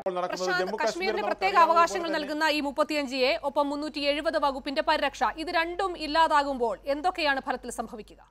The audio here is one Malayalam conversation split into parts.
നടക്കുന്നത് പ്രശാന്ത് ജമ്മു കശ്മീരിന് കാശ്മീർ പ്രത്യേക നമുക്കറിയാവുന്നത് അവകാശങ്ങൾ പോലെ തന്നെ നൽകുന്ന ഈ മുപ്പത്തിയഞ്ച് എ ഒപ്പം മുന്നൂറ്റി എഴുപത് വകുപ്പിന്റെ പരിരക്ഷ ഇത് രണ്ടും ഇല്ലാതാകുമ്പോൾ എന്തൊക്കെയാണ് ഫലത്തിൽ സംഭവിക്കുക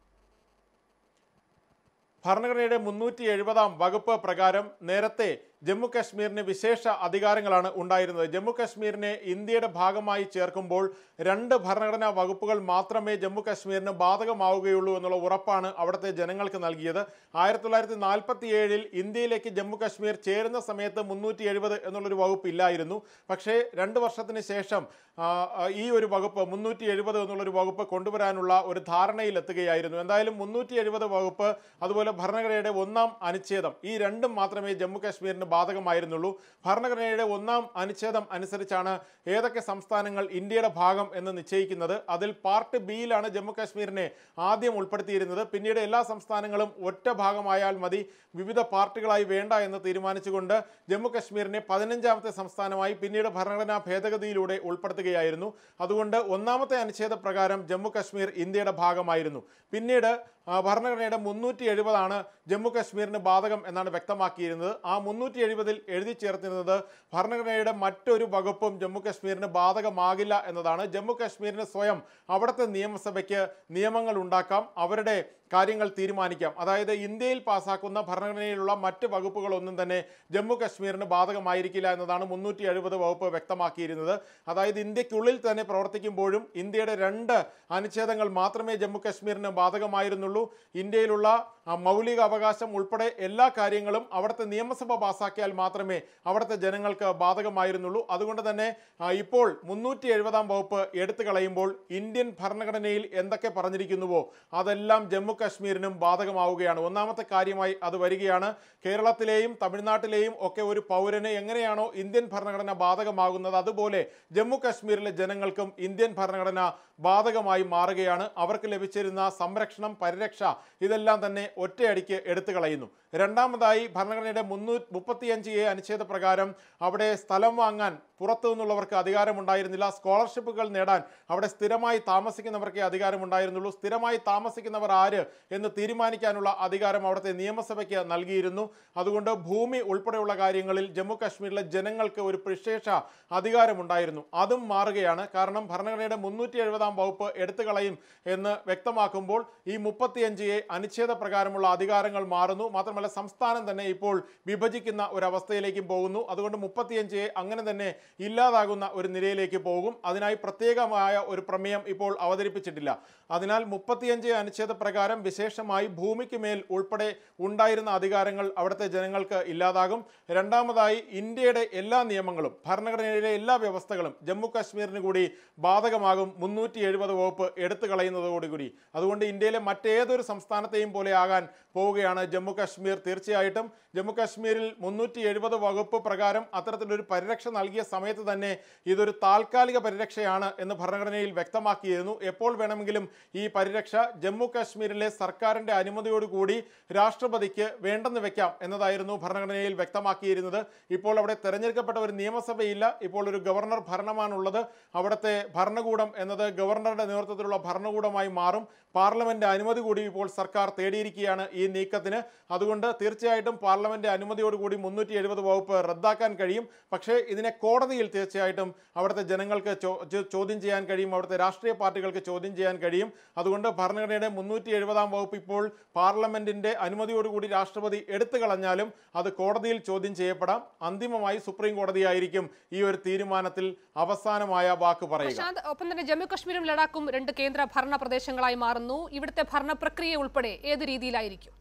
ഭരണഘടനയുടെ മുന്നൂറ്റി എഴുപതാം വകുപ്പ് പ്രകാരം നേരത്തെ ജമ്മു കാശ്മീരിന് വിശേഷ അധികാരങ്ങളാണ് ഉണ്ടായിരുന്നത് ജമ്മു കാശ്മീരിനെ ഇന്ത്യയുടെ ഭാഗമായി ചേർക്കുമ്പോൾ രണ്ട് ഭരണഘടനാ വകുപ്പുകൾ മാത്രമേ ജമ്മു കാശ്മീരിന് ബാധകമാവുകയുള്ളൂ എന്നുള്ള ഉറപ്പാണ് അവിടുത്തെ ജനങ്ങൾക്ക് നൽകിയത് ആയിരത്തി തൊള്ളായിരത്തി നാൽപ്പത്തി ഏഴിൽ ഇന്ത്യയിലേക്ക് ജമ്മു കാശ്മീർ ചേരുന്ന സമയത്ത് മുന്നൂറ്റി എഴുപത് എന്നുള്ളൊരു വകുപ്പ് ഇല്ലായിരുന്നു പക്ഷേ രണ്ട് വർഷത്തിന് ശേഷം ആ, ആ, ഈ ഒരു വകുപ്പ് മുന്നൂറ്റി എഴുപത് എന്നുള്ളൊരു വകുപ്പ് കൊണ്ടുവരാനുള്ള ഒരു ധാരണയിലെത്തുകയായിരുന്നു എന്തായാലും മുന്നൂറ്റി എഴുപത് വകുപ്പ് അതുപോലെ ഭരണഘടനയുടെ ഒന്നാം അനുച്ഛേദം ഈ രണ്ടും മാത്രമേ ജമ്മു കാശ്മീരിന് ബാധകമായിരുന്നുള്ളൂ ഭരണഘടനയുടെ ഒന്നാം അനുച്ഛേദം അനുസരിച്ചാണ് ഏതൊക്കെ സംസ്ഥാനങ്ങൾ ഇന്ത്യയുടെ ഭാഗം എന്ന് നിശ്ചയിക്കുന്നത് അതിൽ പാർട്ട് ബിയിലാണ് ജമ്മു കാശ്മീരിനെ ആദ്യം ഉൾപ്പെടുത്തിയിരുന്നത് പിന്നീട് എല്ലാ സംസ്ഥാനങ്ങളും ഒറ്റ ഭാഗമായാൽ മതി വിവിധ പാർട്ടികളായി വേണ്ട എന്ന് തീരുമാനിച്ചുകൊണ്ട് ജമ്മു കാശ്മീരിനെ പതിനഞ്ചാമത്തെ സംസ്ഥാനമായി പിന്നീട് ഭരണഘടനാ ഭേദഗതിയിലൂടെ ഉൾപ്പെടുത്തുകയായിരുന്നു അതുകൊണ്ട് ഒന്നാമത്തെ അനുച്ഛേദ പ്രകാരം ജമ്മു കാശ്മീർ ഇന്ത്യയുടെ ഭാഗമായിരുന്നു പിന്നീട് ആ, ഭരണഘടനയുടെ മുന്നൂറ്റി എഴുപതാണ് ജമ്മു കാശ്മീരിന് ബാധകം എന്നാണ് വ്യക്തമാക്കിയിരുന്നത് ആ മുന്നൂറ്റി എഴുപതിൽ എഴുതി ചേർത്തിരുന്നത് ഭരണഘടനയുടെ മറ്റൊരു വകുപ്പും ജമ്മു കാശ്മീരിന് ബാധകമാകില്ല എന്നതാണ് ജമ്മു കാശ്മീരിന് സ്വയം അവിടുത്തെ നിയമസഭയ്ക്ക് നിയമങ്ങൾ ഉണ്ടാക്കാം അവരുടെ കാര്യങ്ങൾ തീരുമാനിക്കാം അതായത് ഇന്ത്യയിൽ പാസാക്കുന്ന ഭരണഘടനയിലുള്ള മറ്റ് വകുപ്പുകളൊന്നും തന്നെ ജമ്മു കാശ്മീരിന് ബാധകമായിരിക്കില്ല എന്നതാണ് മുന്നൂറ്റി എഴുപത് വകുപ്പ് വ്യക്തമാക്കിയിരുന്നത് അതായത് ഇന്ത്യക്കുള്ളിൽ തന്നെ പ്രവർത്തിക്കുമ്പോഴും ഇന്ത്യയുടെ രണ്ട് അനുച്ഛേദങ്ങൾ മാത്രമേ ജമ്മു കാശ്മീരിന് ബാധകമായിരുന്നുള്ളൂ ഇന്ത്യയിലുള്ള ആ, മൗലിക അവകാശം ഉൾപ്പെടെ എല്ലാ കാര്യങ്ങളും അവിടുത്തെ നിയമസഭ പാസാക്കിയാൽ മാത്രമേ അവിടുത്തെ ജനങ്ങൾക്ക് ബാധകമായിരുന്നുള്ളൂ അതുകൊണ്ട് തന്നെ ആ, ഇപ്പോൾ മുന്നൂറ്റി എഴുപതാം വകുപ്പ് എടുത്തു കളയുമ്പോൾ ഇന്ത്യൻ ഭരണഘടനയിൽ എന്തൊക്കെ പറഞ്ഞിരിക്കുന്നുവോ അതെല്ലാം ജമ്മു കാശ്മീരിനും ബാധകമാവുകയാണ് ഒന്നാമത്തെ കാര്യമായി അത് വരികയാണ് കേരളത്തിലെയും തമിഴ്നാട്ടിലെയും ഒക്കെ ഒരു പൗരന് എങ്ങനെയാണോ ഇന്ത്യൻ ഭരണഘടന ബാധകമാകുന്നത് അതുപോലെ ജമ്മു കാശ്മീരിലെ ജനങ്ങൾക്കും ഇന്ത്യൻ ഭരണഘടന ബാധകമായി മാറുകയാണ് അവർക്ക് ലഭിച്ചിരുന്ന സംരക്ഷണം പരിരക്ഷ ഇതെല്ലാം തന്നെ ഒറ്റയടിക്ക് എടുത്തു കളയുന്നു രണ്ടാമതായി ഭരണഘടനയുടെ മുന്നൂ മുപ്പത്തിയഞ്ച് എ അനുച്ഛേദ പ്രകാരം അവിടെ സ്ഥലം വാങ്ങാൻ പുറത്തു നിന്നുള്ളവർക്ക് അധികാരമുണ്ടായിരുന്നില്ല സ്കോളർഷിപ്പുകൾ നേടാൻ അവിടെ സ്ഥിരമായി താമസിക്കുന്നവർക്കേ അധികാരമുണ്ടായിരുന്നുള്ളൂ സ്ഥിരമായി താമസിക്കുന്നവർ ആര് എന്ന് തീരുമാനിക്കാനുള്ള അധികാരം അവിടുത്തെ നിയമസഭയ്ക്ക് നൽകിയിരുന്നു അതുകൊണ്ട് ഭൂമി ഉൾപ്പെടെയുള്ള കാര്യങ്ങളിൽ ജമ്മു കാശ്മീരിലെ ജനങ്ങൾക്ക് ഒരു വിശേഷ അധികാരമുണ്ടായിരുന്നു അതും മാറുകയാണ് കാരണം ഭരണഘടനയുടെ മുന്നൂറ്റി എഴുപതാം വകുപ്പ് എടുത്തു കളയും എന്ന് വ്യക്തമാക്കുമ്പോൾ ഈ മുപ്പത്തിയഞ്ച് എ അനുച്ഛേദ പ്രകാരമുള്ള അധികാരങ്ങൾ മാറുന്നു മാത്രമല്ല സംസ്ഥാനം തന്നെ ഇപ്പോൾ വിഭജിക്കുന്ന ഒരു അവസ്ഥയിലേക്കും പോകുന്നു അതുകൊണ്ട് മുപ്പത്തിയഞ്ച് എ അങ്ങനെ തന്നെ ഇല്ലാതാകുന്ന ഒരു നിലയിലേക്ക് പോകും അതിനായി പ്രത്യേകമായ ഒരു പ്രമേയം ഇപ്പോൾ അവതരിപ്പിച്ചിട്ടില്ല അതിനാൽ മുപ്പത്തിയഞ്ച് അനുച്ഛേദ പ്രകാരം വിശേഷമായി ഭൂമിക്ക് മേൽ ഉൾപ്പെടെ ഉണ്ടായിരുന്ന അധികാരങ്ങൾ അവിടുത്തെ ജനങ്ങൾക്ക് ഇല്ലാതാകും രണ്ടാമതായി ഇന്ത്യയുടെ എല്ലാ നിയമങ്ങളും ഭരണഘടനയിലെ എല്ലാ വ്യവസ്ഥകളും ജമ്മു കാശ്മീരിന് കൂടി ബാധകമാകും മുന്നൂറ്റി എഴുപത് വകുപ്പ് എടുത്തു കളയുന്നതോടുകൂടി അതുകൊണ്ട് ഇന്ത്യയിലെ മറ്റേതൊരു സംസ്ഥാനത്തെയും പോലെ ആകാൻ പോവുകയാണ് ജമ്മു കാശ്മീർ തീർച്ചയായിട്ടും ജമ്മു കാശ്മീരിൽ മുന്നൂറ്റി എഴുപത് വകുപ്പ് പ്രകാരം അത്തരത്തിലൊരു പരിരക്ഷ നൽകിയ സമയത്ത് തന്നെ ഇതൊരു താൽക്കാലിക പരിരക്ഷയാണ് എന്ന് ഭരണഘടനയിൽ വ്യക്തമാക്കിയിരുന്നു എപ്പോൾ വേണമെങ്കിലും ഈ പരിരക്ഷ ജമ്മു കാശ്മീരിലെ സർക്കാരിന്റെ അനുമതിയോടുകൂടി രാഷ്ട്രപതിക്ക് വേണ്ടെന്ന് വെക്കാം എന്നതായിരുന്നു ഭരണഘടനയിൽ വ്യക്തമാക്കിയിരുന്നത് ഇപ്പോൾ അവിടെ തെരഞ്ഞെടുക്കപ്പെട്ട ഒരു നിയമസഭയില്ല ഇപ്പോൾ ഒരു ഗവർണർ ഭരണമാണുള്ളത് അവിടുത്തെ ഭരണകൂടം എന്നത് ഗവർണറുടെ നേതൃത്വത്തിലുള്ള ഭരണകൂടമായി മാറും പാർലമെന്റ് അനുമതി കൂടി ഇപ്പോൾ സർക്കാർ തേടിയിരിക്കുകയാണ് ഈ നീക്കത്തിന് അതുകൊണ്ട് തീർച്ചയായിട്ടും പാർലമെന്റ് അനുമതിയോടുകൂടി മുന്നൂറ്റി എഴുപത് വകുപ്പ് റദ്ദാക്കാൻ കഴിയും പക്ഷേ ഇതിനെ കോടതിയിൽ തീർച്ചയായിട്ടും അവിടുത്തെ ജനങ്ങൾക്ക് ചോ- ചോ- ചോദ്യം ചെയ്യാൻ കഴിയും അവിടുത്തെ രാഷ്ട്രീയ പാർട്ടികൾക്ക് ചോദ്യം ചെയ്യാൻ കഴിയും അതുകൊണ്ട് ഭരണഘടനയുടെ മുന്നൂറ്റി എഴുപതാം വകുപ്പ് ഇപ്പോൾ പാർലമെന്റിന്റെ അനുമതിയോടുകൂടി രാഷ്ട്രപതി എടുത്തു കളഞ്ഞാലും അത് കോടതിയിൽ ചോദ്യം ചെയ്യപ്പെടാം അന്തിമമായി സുപ്രീം കോടതിയായിരിക്കും ഈ ഒരു തീരുമാനത്തിൽ അവസാനമായ വാക്ക് പറയുക പ്രശാന്ത് ഒപ്പം തന്നെ ജമ്മു കശ്മീരും ലഡാക്കും രണ്ട് കേന്ദ്ര ഭരണ പ്രദേശങ്ങളായി മാറുന്നു ഇവിടുത്തെ ഭരണ പ്രക്രിയ ഉൾപ്പെടെ ഏത് രീതിയിലായിരിക്കും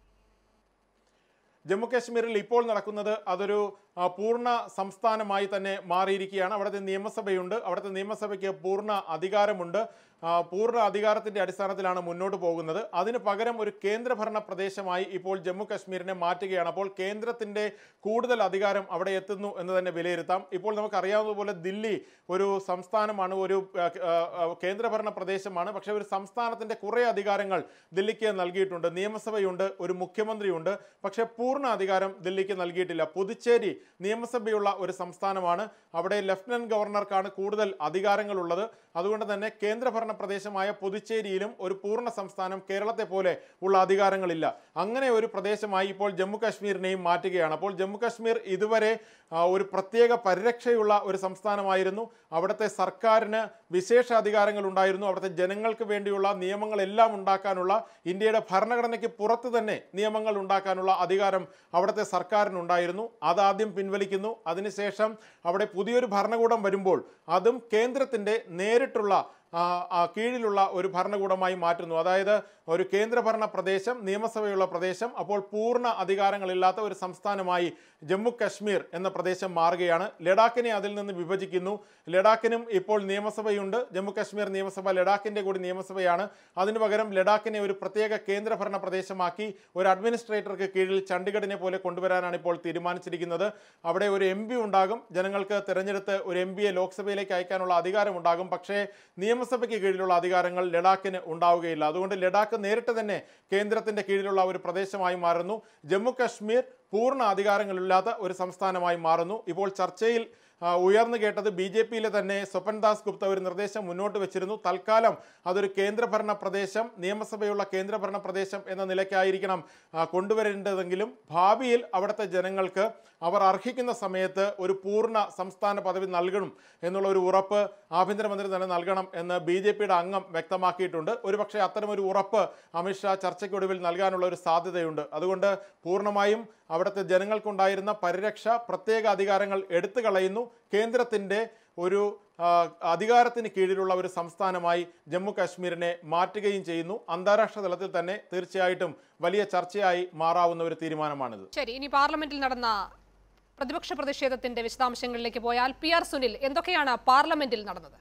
ജമ്മു കാശ്മീരിൽ ഇപ്പോൾ നടക്കുന്നത് അതൊരു ആ, പൂർണ്ണ സംസ്ഥാനമായി തന്നെ മാറിയിരിക്കുകയാണ് അവിടുത്തെ നിയമസഭയുണ്ട് അവിടുത്തെ നിയമസഭയ്ക്ക് പൂർണ്ണ അധികാരമുണ്ട് ആ, പൂർണ്ണ അധികാരത്തിന്റെ അടിസ്ഥാനത്തിലാണ് മുന്നോട്ട് പോകുന്നത് അതിന് പകരം ഒരു കേന്ദ്രഭരണ പ്രദേശമായി ഇപ്പോൾ ജമ്മു കാശ്മീരിനെ മാറ്റുകയാണ് അപ്പോൾ കേന്ദ്രത്തിന്റെ കൂടുതൽ അധികാരം അവിടെ എത്തുന്നു എന്ന് തന്നെ വിലയിരുത്താം ഇപ്പോൾ നമുക്കറിയാവുന്നതുപോലെ ദില്ലി ഒരു സംസ്ഥാനമാണ് ഒരു ആ, ആ, ആ, കേന്ദ്രഭരണ പ്രദേശമാണ് പക്ഷേ ഒരു സംസ്ഥാനത്തിന്റെ കുറേ അധികാരങ്ങൾ ദില്ലിക്ക് നൽകിയിട്ടുണ്ട് നിയമസഭയുണ്ട് ഒരു മുഖ്യമന്ത്രിയുണ്ട് പക്ഷേ പൂർണ്ണ അധികാരം ദില്ലിക്ക് നൽകിയിട്ടില്ല പുതുച്ചേരി നിയമസഭയുള്ള ഒരു സംസ്ഥാനമാണ് അവിടെ ലഫ്റ്റനന്റ് ഗവർണർക്കാണ് കൂടുതൽ അധികാരങ്ങളുള്ളത് അതുകൊണ്ട് തന്നെ കേന്ദ്രഭരണ പ്രദേശമായ പുതുച്ചേരിയിലും ഒരു പൂർണ്ണ സംസ്ഥാനം കേരളത്തെ പോലെ ഉള്ള അധികാരങ്ങളില്ല അങ്ങനെ ഒരു പ്രദേശമായി ഇപ്പോൾ ജമ്മു കാശ്മീരിനെയും മാറ്റുകയാണ് അപ്പോൾ ജമ്മു കാശ്മീർ ഇതുവരെ ആ, ഒരു പ്രത്യേക പരിരക്ഷയുള്ള ഒരു സംസ്ഥാനമായിരുന്നു അവിടുത്തെ സർക്കാരിന് വിശേഷ അധികാരങ്ങൾ ഉണ്ടായിരുന്നു അവിടുത്തെ ജനങ്ങൾക്ക് വേണ്ടിയുള്ള നിയമങ്ങളെല്ലാം ഉണ്ടാക്കാനുള്ള ഇന്ത്യയുടെ ഭരണഘടനയ്ക്ക് പുറത്ത് തന്നെ നിയമങ്ങൾ ഉണ്ടാക്കാനുള്ള അധികാരം അവിടുത്തെ സർക്കാരിനുണ്ടായിരുന്നു അതാദ്യം പിൻവലിക്കുന്നു അതിനുശേഷം അവിടെ പുതിയൊരു ഭരണകൂടം വരുമ്പോൾ അതും കേന്ദ്രത്തിൻ്റെ നേരിട്ടുള്ള ആ, ആ, കീഴിലുള്ള ഒരു ഭരണകൂടമായി മാറ്റുന്നു അതായത് ഒരു കേന്ദ്രഭരണ പ്രദേശം നിയമസഭയുള്ള പ്രദേശം അപ്പോൾ പൂർണ്ണ അധികാരങ്ങളില്ലാത്ത ഒരു സംസ്ഥാനമായി ജമ്മു കശ്മീർ എന്ന പ്രദേശം മാറുകയാണ് ലഡാക്കിനെ അതിൽ നിന്ന് വിഭജിക്കുന്നു ലഡാക്കിനും ഇപ്പോൾ നിയമസഭയുണ്ട് ജമ്മു കശ്മീർ നിയമസഭ ലഡാക്കിന്റെ കൂടി നിയമസഭയാണ് അതിനു പകരം ലഡാക്കിനെ ഒരു പ്രത്യേക കേന്ദ്രഭരണ പ്രദേശമാക്കി ഒരു അഡ്മിനിസ്ട്രേറ്റർക്ക് കീഴിൽ ചണ്ഡീഗഡിനെ പോലെ കൊണ്ടുവരാനാണ് ഇപ്പോൾ തീരുമാനിച്ചിരിക്കുന്നത് അവിടെ ഒരു എം ഉണ്ടാകും ജനങ്ങൾക്ക് തിരഞ്ഞെടുത്ത് ഒരു എം പിയെ ലോക്സഭയിലേക്ക് അയക്കാനുള്ള അധികാരം ഉണ്ടാകും പക്ഷേ നിയമസഭയ്ക്ക് കീഴിലുള്ള അധികാരങ്ങൾ ലഡാക്കിന് ഉണ്ടാവുകയില്ല അതുകൊണ്ട് ലഡാക്ക് നേരിട്ട് തന്നെ കേന്ദ്രത്തിന്റെ കീഴിലുള്ള ഒരു പ്രദേശമായി മാറുന്നു ജമ്മു കശ്മീർ പൂർണ്ണ അധികാരങ്ങളില്ലാത്ത ഒരു സംസ്ഥാനമായി മാറുന്നു ഇപ്പോൾ ചർച്ചയിൽ ആ, ഉയർന്നു കേട്ടത് ബി ജെ പിയിലെ തന്നെ സ്വപൻ ദാസ് ഗുപ്ത ഒരു നിർദ്ദേശം മുന്നോട്ട് വെച്ചിരുന്നു തൽക്കാലം അതൊരു കേന്ദ്രഭരണ പ്രദേശം നിയമസഭയുള്ള കേന്ദ്രഭരണ പ്രദേശം എന്ന നിലയ്ക്കായിരിക്കണം ആ, കൊണ്ടുവരേണ്ടതെങ്കിലും ഭാവിയിൽ അവിടുത്തെ ജനങ്ങൾക്ക് അവർ അർഹിക്കുന്ന സമയത്ത് ഒരു പൂർണ്ണ സംസ്ഥാന പദവി നൽകണം എന്നുള്ള ഒരു ഉറപ്പ് ആഭ്യന്തരമന്ത്രി തന്നെ നൽകണം എന്ന് ബി ജെ പിയുടെ അംഗം വ്യക്തമാക്കിയിട്ടുണ്ട് ഒരുപക്ഷെ അത്തരമൊരു ഉറപ്പ് അമിത്ഷാ ചർച്ചയ്ക്കൊടുവിൽ നൽകാനുള്ള ഒരു സാധ്യതയുണ്ട് അതുകൊണ്ട് പൂർണ്ണമായും അവിടുത്തെ ജനങ്ങൾക്കുണ്ടായിരുന്ന പരിരക്ഷ പ്രത്യേക അധികാരങ്ങൾ എടുത്തു കളയുന്നു കേന്ദ്രത്തിൻ്റെ ഒരു ആ, അധികാരത്തിന് കീഴിലുള്ള ഒരു സംസ്ഥാനമായി ജമ്മു കാശ്മീരിനെ മാറ്റുകയും ചെയ്യുന്നു അന്താരാഷ്ട്ര തലത്തിൽ തന്നെ തീർച്ചയായിട്ടും വലിയ ചർച്ചയായി മാറാവുന്ന ഒരു തീരുമാനമാണിത് ശരി ഇനി പാർലമെന്റിൽ നടന്ന പ്രതിപക്ഷ പ്രതിഷേധത്തിന്റെ വിശദാംശങ്ങളിലേക്ക് പോയാൽ പി ആർ സുനിൽ എന്തൊക്കെയാണ് പാർലമെന്റിൽ നടന്നത്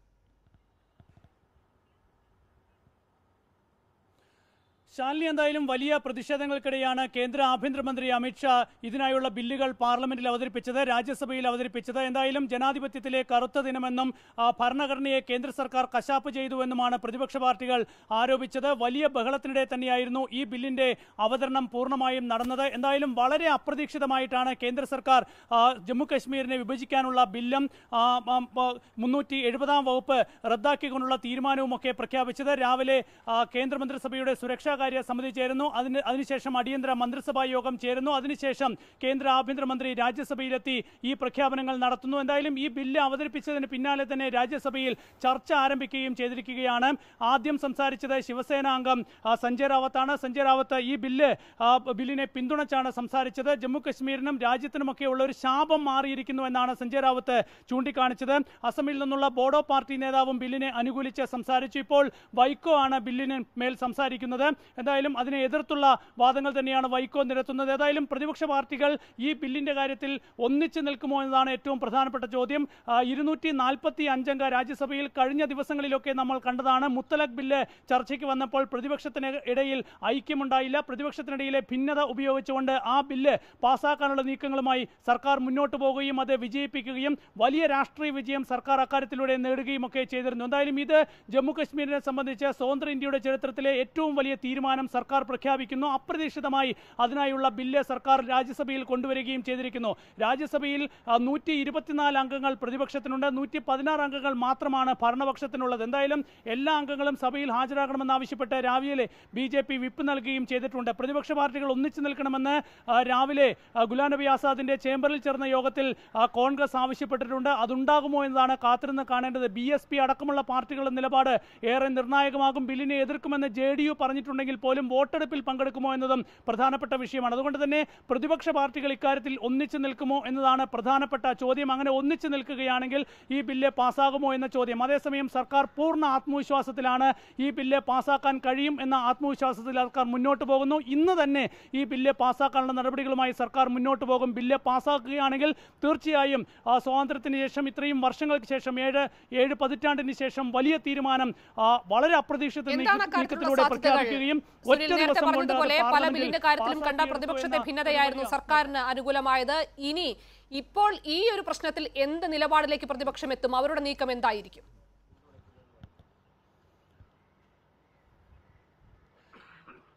ശാലിനി എന്തായാലും വലിയ പ്രതിഷേധങ്ങൾക്കിടെയാണ് കേന്ദ്ര ആഭ്യന്തരമന്ത്രി അമിത്ഷാ ഇതിനായുള്ള ബില്ലുകൾ പാർലമെന്റിൽ അവതരിപ്പിച്ചത് രാജ്യസഭയിൽ അവതരിപ്പിച്ചത് എന്തായാലും ജനാധിപത്യത്തിലെ കറുത്ത ദിനമെന്നും ആ, ഭരണഘടനയെ കേന്ദ്ര സർക്കാർ കശാപ്പ് ചെയ്തുവെന്നുമാണ് പ്രതിപക്ഷ പാർട്ടികൾ ആരോപിച്ചത് വലിയ ബഹളത്തിനിടെ തന്നെയായിരുന്നു ഈ ബില്ലിന്റെ അവതരണം പൂർണ്ണമായും നടന്നത് എന്തായാലും വളരെ അപ്രതീക്ഷിതമായിട്ടാണ് കേന്ദ്ര സർക്കാർ ആ, ജമ്മു കശ്മീരിനെ വിഭജിക്കാനുള്ള ബില്ലും ആ, ആ, ആ, മുന്നൂറ്റി എഴുപതാം വകുപ്പ് റദ്ദാക്കിക്കൊണ്ടുള്ള തീരുമാനവുമൊക്കെ പ്രഖ്യാപിച്ചത് രാവിലെ ആ, കേന്ദ്രമന്ത്രിസഭയുടെ സുരക്ഷാകാര്യ സമിതി ചേരുന്നു അതിന് അതിനുശേഷം അടിയന്തര മന്ത്രിസഭാ യോഗം ചേരുന്നു അതിനുശേഷം കേന്ദ്ര ആഭ്യന്തരമന്ത്രി രാജ്യസഭയിലെത്തി ഈ പ്രഖ്യാപനങ്ങൾ നടത്തുന്നു എന്തായാലും ഈ ബില്ല് അവതരിപ്പിച്ചതിന് പിന്നാലെ തന്നെ രാജ്യസഭയിൽ ചർച്ച ആരംഭിക്കുകയും ചെയ്തിരിക്കുകയാണ് ആദ്യം സംസാരിച്ചത് ശിവസേന അംഗം ആ, സഞ്ജയ് റാവത്താണ് സഞ്ജയ് റാവത്ത് ഈ ബില്ല് ആ, ബില്ലിനെ പിന്തുണച്ചാണ് സംസാരിച്ചത് ജമ്മു കശ്മീരിനും രാജ്യത്തിനുമൊക്കെ ഉള്ള ഒരു ശാപം മാറിയിരിക്കുന്നു എന്നാണ് സഞ്ജയ് റാവത്ത് ചൂണ്ടിക്കാണിച്ചത് അസമിൽ നിന്നുള്ള ബോഡോ പാർട്ടി നേതാവും ബില്ലിനെ അനുകൂലിച്ച് സംസാരിച്ചു ഇപ്പോൾ വൈക്കോ ആണ് ബില്ലിന് മേൽ സംസാരിക്കുന്നത് എന്തായാലും അതിനെ എതിർത്തുള്ള വാദങ്ങൾ തന്നെയാണ് വൈക്കോ നിരത്തുന്നത് ഏതായാലും പ്രതിപക്ഷ പാർട്ടികൾ ഈ ബില്ലിന്റെ കാര്യത്തിൽ ഒന്നിച്ചു നിൽക്കുമോ എന്നതാണ് ഏറ്റവും പ്രധാനപ്പെട്ട ചോദ്യം ഇരുന്നൂറ്റി നാൽപ്പത്തി അഞ്ചംഗ രാജ്യസഭയിൽ കഴിഞ്ഞ ദിവസങ്ങളിലൊക്കെ നമ്മൾ കണ്ടതാണ് മുത്തലക് ബില്ല് ചർച്ചയ്ക്ക് വന്നപ്പോൾ പ്രതിപക്ഷത്തിന് ഇടയിൽ ഐക്യമുണ്ടായില്ല പ്രതിപക്ഷത്തിനിടയിലെ ഭിന്നത ഉപയോഗിച്ചുകൊണ്ട് ആ ബില്ല് പാസ്സാക്കാനുള്ള നീക്കങ്ങളുമായി സർക്കാർ മുന്നോട്ട് പോകുകയും അത് വിജയിപ്പിക്കുകയും വലിയ രാഷ്ട്രീയ വിജയം സർക്കാർ അക്കാര്യത്തിലൂടെ നേടുകയും ഒക്കെ ചെയ്തിരുന്നു എന്തായാലും ഇത് ജമ്മു കശ്മീരിനെ സംബന്ധിച്ച് സ്വതന്ത്ര ഇന്ത്യയുടെ ചരിത്രത്തിലെ ഏറ്റവും വലിയ തീരുമാനം സർക്കാർ പ്രഖ്യാപിക്കുന്നു അപ്രതീക്ഷിതമായി അതിനായുള്ള ബില്ല് സർക്കാർ രാജ്യസഭയിൽ കൊണ്ടുവരികയും ചെയ്തിരിക്കുന്നു രാജ്യസഭയിൽ നൂറ്റി ഇരുപത്തിനാല് അംഗങ്ങൾ പ്രതിപക്ഷത്തിനുണ്ട് നൂറ്റി പതിനാറ് അംഗങ്ങൾ മാത്രമാണ് ഭരണപക്ഷത്തിനുള്ളത് എന്തായാലും എല്ലാ അംഗങ്ങളും സഭയിൽ ഹാജരാകണമെന്നാവശ്യപ്പെട്ട് രാവിലെ ബി ജെ പി വിപ്പ് നൽകുകയും ചെയ്തിട്ടുണ്ട് പ്രതിപക്ഷ പാർട്ടികൾ ഒന്നിച്ചു നിൽക്കണമെന്ന് ആ, രാവിലെ ആ, ഗുലാം നബി ആസാദിന്റെ ചേംബറിൽ ചേർന്ന യോഗത്തിൽ ആ, കോൺഗ്രസ് ആവശ്യപ്പെട്ടിട്ടുണ്ട് അതുണ്ടാകുമോ എന്നതാണ് കാത്തിരുന്ന് കാണേണ്ടത് ബി എസ് പി അടക്കമുള്ള പാർട്ടികളുടെ നിലപാട് ഏറെ നിർണായകമാകും ബില്ലിനെ എതിർക്കുമെന്ന് ജെ ഡി യു പറഞ്ഞിട്ടുണ്ടെങ്കിൽ പോലും വോട്ടെടുപ്പിൽ പങ്കെടുക്കുമോ എന്നതും പ്രധാനപ്പെട്ട വിഷയമാണ് അതുകൊണ്ട് തന്നെ പ്രതിപക്ഷ പാർട്ടികൾ ഇക്കാര്യത്തിൽ ഒന്നിച്ചു നിൽക്കുമോ എന്നതാണ് പ്രധാനപ്പെട്ട ചോദ്യം അങ്ങനെ ഒന്നിച്ചു നിൽക്കുകയാണെങ്കിൽ ഈ ബില്ല് പാസ്സാകുമോ എന്ന ചോദ്യം അതേസമയം സർക്കാർ പൂർണ്ണ ആത്മവിശ്വാസത്തിലാണ് ഈ ബില്ല് പാസ്സാക്കാൻ കഴിയും എന്ന ആത്മവിശ്വാസത്തിൽ സർക്കാർ മുന്നോട്ട് പോകുന്നു ഇന്ന് തന്നെ ഈ ബില്ല് പാസ്സാക്കാനുള്ള നടപടികളുമായി സർക്കാർ മുന്നോട്ട് പോകും ബില്ല് പാസ്സാക്കുകയാണെങ്കിൽ തീർച്ചയായും ആ, സ്വാതന്ത്ര്യത്തിന് ശേഷം ഇത്രയും വർഷങ്ങൾക്ക് ശേഷം ഏഴ് ഏഴ് പതിറ്റാണ്ടിന് ശേഷം വലിയ തീരുമാനം ആ, വളരെ അപ്രതീക്ഷിത എന്താണ് നീക്ക- അക്കാര്യത്തിലുള്ള നീക്കത്തിലൂടെ സാധ്യതകൾ പ്രഖ്യാപിക്കുകയും ഒറ്റ സുനിൽ നേരത്തെ ദിവസം കൊണ്ട് അത് പറഞ്ഞതുപോലെ പല പാർലമെന്റിൽ ബില്ലിന്റെ കാര്യത്തിലും കണ്ട പാസ്സാക്കിയെടുത്തു പ്രതിപക്ഷത്തെ എന്ന ഭിന്നതയായിരുന്നു ഒരു സർക്കാരിന് അനുകൂലമായത് ഇനി ഇപ്പോൾ ഈ ഒരു പ്രശ്നത്തിൽ എന്ത് നിലപാടിലേക്ക് പ്രതിപക്ഷം എത്തും അവരുടെ നീക്കം എന്തായിരിക്കും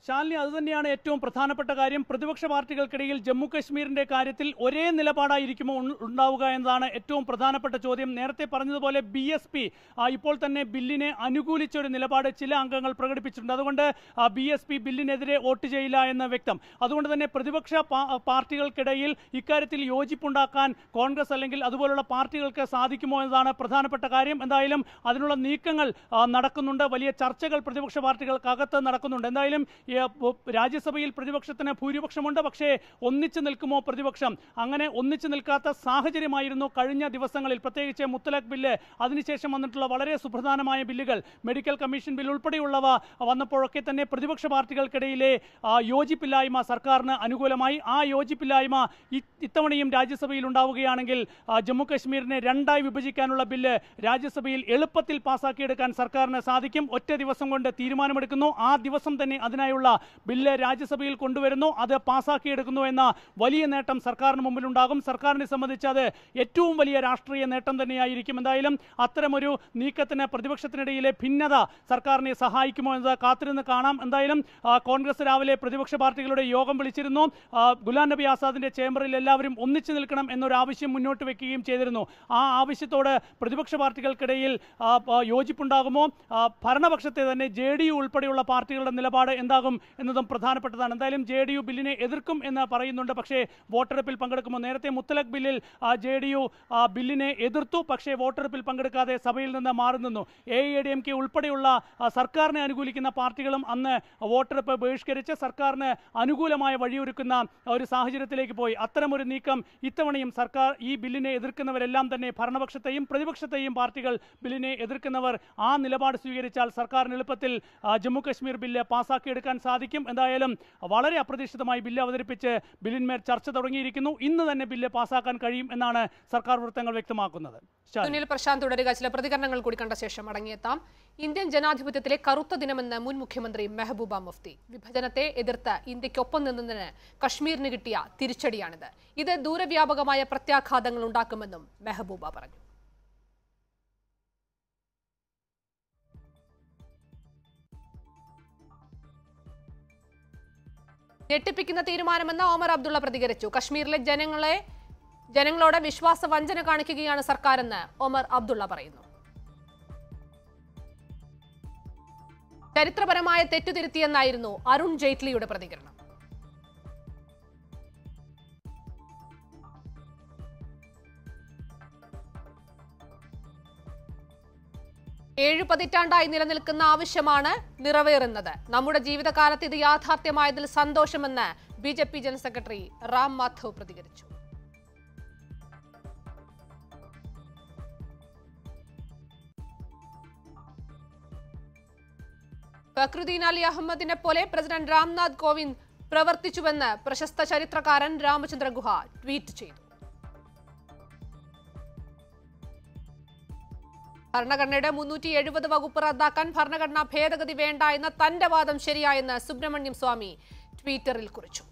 ശാലിനി അതുതന്നെയാണ് ഏറ്റവും പ്രധാനപ്പെട്ട കാര്യം പ്രതിപക്ഷ പാർട്ടികൾക്കിടയിൽ ജമ്മു കശ്മീരിന്റെ കാര്യത്തിൽ ഒരേ നിലപാടായിരിക്കുമോ ഉൺ- ഉണ്ടാവുക എന്നതാണ് ഏറ്റവും പ്രധാനപ്പെട്ട ചോദ്യം നേരത്തെ പറഞ്ഞതുപോലെ ബി എസ് പി ഇപ്പോൾ തന്നെ ബില്ലിനെ അനുകൂലിച്ച ഒരു നിലപാട് ചില അംഗങ്ങൾ പ്രകടിപ്പിച്ചിട്ടുണ്ട് അതുകൊണ്ട് ബി എസ് പി ബില്ലിനെതിരെ വോട്ട് ചെയ്യില്ല എന്ന് വ്യക്തം അതുകൊണ്ട് തന്നെ പ്രതിപക്ഷ പാ- പാർട്ടികൾക്കിടയിൽ ഇക്കാര്യത്തിൽ യോജിപ്പുണ്ടാക്കാൻ കോൺഗ്രസ് അല്ലെങ്കിൽ അതുപോലുള്ള പാർട്ടികൾക്ക് സാധിക്കുമോ എന്നതാണ് പ്രധാനപ്പെട്ട കാര്യം എന്തായാലും അതിനുള്ള നീക്കങ്ങൾ ആ, നടക്കുന്നുണ്ട് വലിയ ചർച്ചകൾ പ്രതിപക്ഷ പാർട്ടികൾക്കകത്ത് നടക്കുന്നുണ്ട് എന്തായാലും ഈ, ഉ, രാജ്യസഭയിൽ പ്രതിപക്ഷത്തിന് ഭൂരിപക്ഷമുണ്ട് പക്ഷേ ഒന്നിച്ചു നിൽക്കുമോ പ്രതിപക്ഷം അങ്ങനെ ഒന്നിച്ചു നിൽക്കാത്ത സാഹചര്യമായിരുന്നു കഴിഞ്ഞ ദിവസങ്ങളിൽ പ്രത്യേകിച്ച് മുത്തലാഖ് ബില്ല് അതിനുശേഷം വന്നിട്ടുള്ള വളരെ സുപ്രധാനമായ ബില്ലുകൾ മെഡിക്കൽ കമ്മീഷൻ ബിൽ ഉൾപ്പെടെയുള്ളവ വന്നപ്പോഴൊക്കെ തന്നെ പ്രതിപക്ഷ പാർട്ടികൾക്കിടയിലെ ആ, യോജിപ്പില്ലായ്മ സർക്കാരിന് അനുകൂലമായി ആ യോജിപ്പില്ലായ്മ ഇ- ഇത്തവണയും രാജ്യസഭയിൽ ഉണ്ടാവുകയാണെങ്കിൽ ആ, ജമ്മു കശ്മീരിനെ രണ്ടായി വിഭജിക്കാനുള്ള ബില്ല് രാജ്യസഭയിൽ എളുപ്പത്തിൽ പാസാക്കിയെടുക്കാൻ സർക്കാരിന് സാധിക്കും ഒറ്റ ദിവസം കൊണ്ട് തീരുമാനമെടുക്കുന്നു ആ ദിവസം തന്നെ അതിനായുള്ള ബില്ല് രാജ്യസഭയിൽ കൊണ്ടുവരുന്നു അത് പാസാക്കിയെടുക്കുന്നു എന്ന വലിയ നേട്ടം സർക്കാരിന് മുമ്പിലുണ്ടാകും സർക്കാരിനെ സംബന്ധിച്ച് അത് ഏറ്റവും വലിയ രാഷ്ട്രീയ നേട്ടം തന്നെയായിരിക്കും എന്തായാലും അത്തരമൊരു നീക്കത്തിന് പ്രതിപക്ഷത്തിനിടയിലെ ഭിന്നത സർക്കാരിനെ സഹായിക്കുമോ എന്നത് കാത്തിരുന്ന് കാണാം എന്തായാലും ആ, കോൺഗ്രസ് രാവിലെ പ്രതിപക്ഷ പാർട്ടികളുടെ യോഗം വിളിച്ചിരുന്നു ആ, ഗുലാം നബി ആസാദിന്റെ ചേംബറിൽ എല്ലാവരും ഒന്നിച്ചു നിൽക്കണം എന്നൊരു ആവശ്യം മുന്നോട്ട് വെക്കുകയും ചെയ്തിരുന്നു ആ ആവശ്യത്തോട് പ്രതിപക്ഷ പാർട്ടികൾക്കിടയിൽ ആ, ആ, യോജിപ്പുണ്ടാകുമോ ആ, ഭരണപക്ഷത്തെ തന്നെ ജെ ഡി യു ഉൾപ്പെടെയുള്ള പാർട്ടികളുടെ നിലപാട് എന്താകും എന്നതും പ്രധാനപ്പെട്ടതാണ് എന്തായാലും ജെ ഡി യു ബില്ലിനെ എതിർക്കും എന്ന് പറയുന്നുണ്ട് പക്ഷേ വോട്ടെടുപ്പിൽ പങ്കെടുക്കുമോ നേരത്തെ മുത്തലക് ബില്ലിൽ ജെ ഡി യു ബില്ലിനെ എതിർത്തു പക്ഷേ വോട്ടെടുപ്പിൽ പങ്കെടുക്കാതെ സഭയിൽ നിന്ന് മാറി നിന്നു A I D M K ഉൾപ്പെടെയുള്ള ആ, സർക്കാരിനെ അനുകൂലിക്കുന്ന പാർട്ടികളും അന്ന് വോട്ടെടുപ്പ് ബഹിഷ്കരിച്ച് സർക്കാരിന് അനുകൂലമായ വഴിയൊരുക്കുന്ന ഒരു സാഹചര്യത്തിലേക്ക് പോയി അത്തരമൊരു നീക്കം ഇത്തവണയും സർക്കാർ ഈ ബില്ലിനെ എതിർക്കുന്നവരെല്ലാം തന്നെ ഭരണപക്ഷത്തെയും പ്രതിപക്ഷത്തെയും പാർട്ടികൾ ബില്ലിനെ എതിർക്കുന്നവർ ആ നിലപാട് സ്വീകരിച്ചാൽ സർക്കാരിന് എളുപ്പത്തിൽ ആ, ജമ്മു കശ്മീർ ബില്ല് പാസാക്കിയെടുക്കാൻ സാധിക്കും എന്തായാലും വളരെ അപ്രതീക്ഷിതമായി ബില്ല് അവതരിപ്പിച്ച് ബില്ലിന്മേൽ ചർച്ച തുടങ്ങിയിരിക്കുന്നു ഇന്ന് തന്നെ ബില്ല് പാസാക്കാൻ കഴിയും എന്നാണ് സർക്കാർ വൃത്തങ്ങൾ വ്യക്തമാക്കുന്നത് ശാലിനി. സുനിൽ പ്രശാന്ത് തുടരുക ചില പ്രതികരണങ്ങൾ കൂടി കണ്ട ശേഷം മടങ്ങിയെത്താം ഇന്ത്യൻ ജനാധിപത്യത്തിലെ കറുത്ത ദിനമെന്ന് മുൻ മുഖ്യമന്ത്രി മെഹബൂബ മുഫ്തി വിഭജനത്തെ എതിർത്ത് ഇന്ത്യക്കൊപ്പം നിന്നതിന് കശ്മീരിന് കിട്ടിയ തിരിച്ചടിയാണിത് ഇത് ദൂരവ്യാപകമായ പ്രത്യാഘാതങ്ങൾ ഉണ്ടാക്കുമെന്നും മെഹബൂബ പറഞ്ഞു ഞെട്ടിപ്പിക്കുന്ന തീരുമാനമെന്ന് ഓമർ അബ്ദുള്ള പ്രതികരിച്ചു കശ്മീരിലെ ജനങ്ങളെ ജനങ്ങളോട് വിശ്വാസ വഞ്ചന കാണിക്കുകയാണ് സർക്കാരെന്ന് ഒമർ അബ്ദുള്ള പറയുന്നു ചരിത്രപരമായ തെറ്റുതിരുത്തിയെന്നായിരുന്നു അരുൺ ജെയ്റ്റ്ലിയുടെ പ്രതികരണം ഏഴു പതിറ്റാണ്ടായി നിലനിൽക്കുന്ന ആവശ്യമാണ് നിറവേറുന്നത് നമ്മുടെ ജീവിതകാലത്ത് ഇത് യാഥാർത്ഥ്യമായതിൽ സന്തോഷമെന്ന് B J P general secretary Ram Madhav പ്രതികരിച്ചു ഫക്രുദ്ദീൻ അലി അഹമ്മദിനെ പോലെ പ്രസിഡന്റ് രാംനാഥ് കോവിന്ദ് പ്രവർത്തിച്ചുവെന്ന് പ്രശസ്ത ചരിത്രകാരൻ രാമചന്ദ്ര ഗുഹ ട്വീറ്റ് ചെയ്തു ഭരണഘടനയുടെ മുന്നൂറ്റി എഴുപത് വകുപ്പ് റദ്ദാക്കാൻ ഭരണഘടനാ ഭേദഗതി വേണ്ട എന്ന തന്റെ വാദം ശരിയായെന്ന് സുബ്രഹ്മണ്യം സ്വാമി ട്വിറ്ററിൽ കുറിച്ചു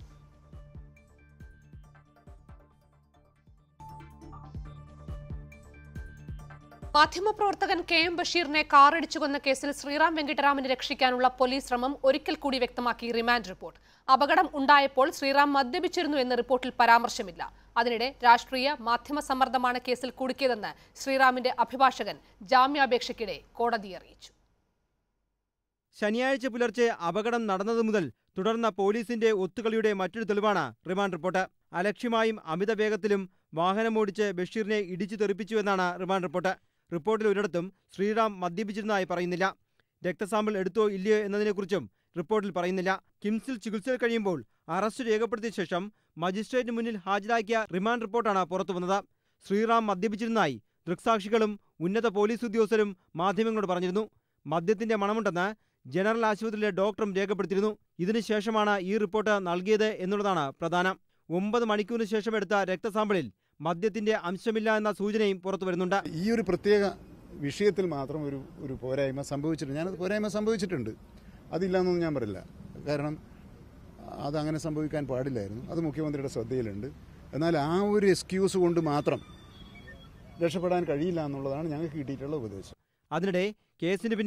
മാധ്യമപ്രവർത്തകൻ കെ എം ബഷീറിനെ കാറിടിച്ചു കൊന്ന കേസിൽ ശ്രീറാം വെങ്കിട്ടരാമനെ രക്ഷിക്കാനുള്ള പോലീസ് ശ്രമം ഒരിക്കൽ കൂടി വ്യക്തമാക്കി റിമാൻഡ് റിപ്പോർട്ട് അപകടം ഉണ്ടായപ്പോൾ ശ്രീറാം മദ്യപിച്ചിരുന്നു എന്ന റിപ്പോർട്ടിൽ പരാമർശമില്ല അതിനിടെ രാഷ്ട്രീയ മാധ്യമ സമ്മർദ്ദമാണ് കേസിൽ കുടുക്കിയതെന്ന് ശ്രീറാമിന്റെ അഭിഭാഷകൻ ജാമ്യാപേക്ഷയ്ക്കിടെ കോടതിയെ അറിയിച്ചു ശനിയാഴ്ച പുലർച്ചെ അപകടം നടന്നതു മുതൽ തുടർന്ന പോലീസിന്റെ ഒത്തുകളിയുടെ മറ്റൊരു തെളിവാണ് റിമാൻഡ് റിപ്പോർട്ട് അലക്ഷ്യമായും അമിത വേഗത്തിലും വാഹനമോടിച്ച് ബഷീറിനെ ഇടിച്ചു തെറിപ്പിച്ചുവെന്നാണ് റിമാൻഡ് റിപ്പോർട്ട് റിപ്പോർട്ടിൽ ഒരിടത്തും ശ്രീറാം മദ്യപിച്ചിരുന്നതായി പറയുന്നില്ല രക്തസാമ്പിൾ എടുത്തോ ഇല്ലയോ എന്നതിനെക്കുറിച്ചും റിപ്പോർട്ടിൽ പറയുന്നില്ല കിംസിൽ ചികിത്സയിൽ കഴിയുമ്പോൾ അറസ്റ്റ് രേഖപ്പെടുത്തിയ ശേഷം മജിസ്ട്രേറ്റിന് മുന്നിൽ ഹാജരാക്കിയ റിമാൻഡ് റിപ്പോർട്ടാണ് പുറത്തുവന്നത് ശ്രീറാം മദ്യപിച്ചിരുന്നതായി ദൃക്സാക്ഷികളും ഉന്നത പോലീസ് ഉദ്യോഗസ്ഥരും മാധ്യമങ്ങളോട് പറഞ്ഞിരുന്നു മദ്യത്തിന്റെ മണമുണ്ടെന്ന് ജനറൽ ആശുപത്രിയിലെ ഡോക്ടറും രേഖപ്പെടുത്തിയിരുന്നു ഇതിനുശേഷമാണ് ഈ റിപ്പോർട്ട് നൽകിയത് എന്നുള്ളതാണ് പ്രധാനം ഒമ്പത് മണിക്കൂറിന് ശേഷം എടുത്ത രക്തസാമ്പിളിൽ മദ്യത്തിന്റെ അംശമില്ല എന്ന സൂചനയും പുറത്തു വരുന്നുണ്ട് ഈ ഒരു പ്രത്യേക വിഷയത്തിൽ മാത്രം ഒരു ഒരു പോരായ്മ സംഭവിച്ചിട്ടുണ്ട് ഞാനത് പോരായ്മ സംഭവിച്ചിട്ടുണ്ട് അതില്ലാന്നൊന്നും ഞാൻ പറയില്ല കാരണം അത് അങ്ങനെ സംഭവിക്കാൻ പാടില്ലായിരുന്നു അത് മുഖ്യമന്ത്രിയുടെ ശ്രദ്ധയിലുണ്ട് എന്നാൽ ആ ഒരു എക്സ്ക്യൂസ് കൊണ്ട് മാത്രം രക്ഷപ്പെടാൻ കഴിയില്ല എന്നുള്ളതാണ് ഞങ്ങൾക്ക് കിട്ടിയിട്ടുള്ള ഉപദേശം അതിനിടെ കേസിന് പിന്നിൽ